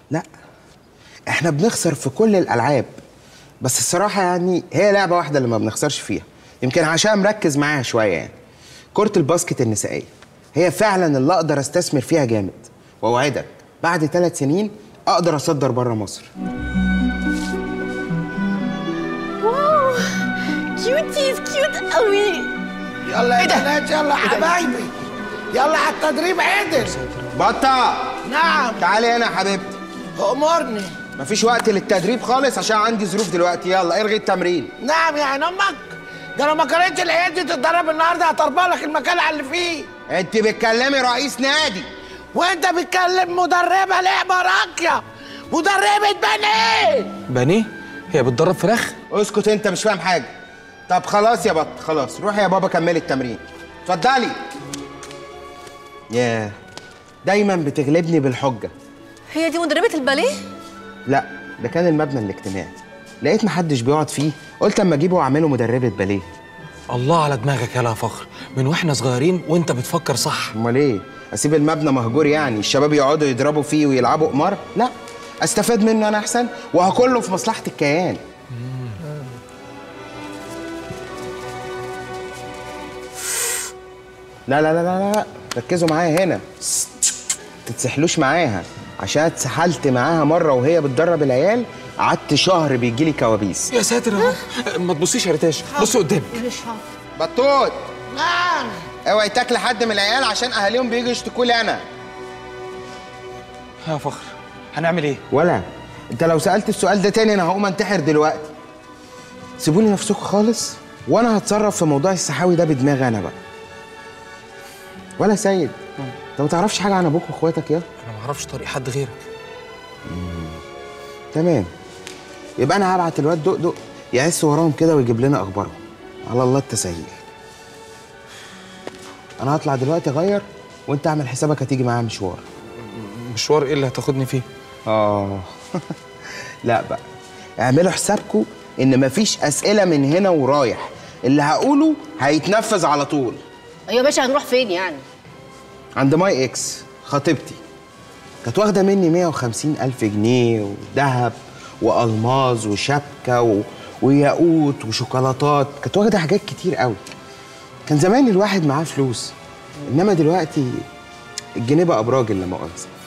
لا احنا بنخسر في كل الالعاب بس الصراحه يعني هي لعبه واحده اللي ما بنخسرش فيها يمكن عشان مركز معاها شويه يعني كره الباسكت النسائيه هي فعلا اللي اقدر استثمر فيها جامد واوعدك بعد ثلاث سنين اقدر اصدر بره مصر واو كيوتيز كيوت قوي يلا يا بنات يلا حبايبي يلا على التدريب عدل بطه نعم تعالي هنا يا حبيبتي امرني مفيش وقت للتدريب خالص عشان عندي ظروف دلوقتي يلا الغي التمرين نعم يا عين امك ده لو ما كانتش العيال دي تتدرب النهارده هطربق لك المكان على اللي فيه انت بتكلمي رئيس نادي وانت بتكلم مدربه لعبه راقيه مدربه بنات بانيه هي بتدرب فراخ اسكت انت مش فاهم حاجه طب خلاص يا بط خلاص روحي يا بابا كملي التمرين اتفضلي ياه دايما بتغلبني بالحجه هي دي مدربة الباليه؟ لا ده كان المبنى الاجتماعي لقيت محدش بيقعد فيه قلت اما اجيبه واعمله مدربه باليه الله على دماغك يا فخر من واحنا صغيرين وانت بتفكر صح امال ايه اسيب المبنى مهجور يعني الشباب يقعدوا يضربوا فيه ويلعبوا قمار لا استفاد منه انا احسن وهكله في مصلحه الكيان لا لا لا لا لا ركزوا معايا هنا تتسحلوش معاها عشان اتسحلت معاها مره وهي بتدرب العيال قعدت شهر بيجي لي كوابيس يا ساتر يا رب ما تبصيش يا ريتاش بص قدامك بطوط نعم اوعي تاكل حد من العيال عشان اهاليهم بيجوا يشتكوا لي انا يا فخر هنعمل ايه ولا انت لو سالت السؤال ده تاني انا هقوم انتحر دلوقتي سيبوني نفسكم خالص وانا هتصرف في موضوع السحاوي ده بدماغي انا بقى ولا سيد انت ما تعرفش حاجه عن ابوك واخواتك يا انا ما اعرفش طريق حد غيرك تمام يبقى انا هبعت الواد دقدق يعس وراهم كده ويجيب لنا اخبارهم على الله التسهيل انا هطلع دلوقتي اغير وانت اعمل حسابك هتيجي معايا مشوار مشوار ايه اللي هتاخدني فيه اه لا بقى اعملوا حسابكم ان مفيش اسئله من هنا ورايح اللي هقوله هيتنفذ على طول ايوه يا باشا هنروح فين يعني عند ماي اكس خطيبتي كانت واخده مني 150 الف جنيه وذهب والماظ وشبكه و... وياقوت وشوكولاتات كانت واخده حاجات كتير قوي كان زمان الواحد معاه فلوس انما دلوقتي الجنيه بقى براجل لا مؤاخذه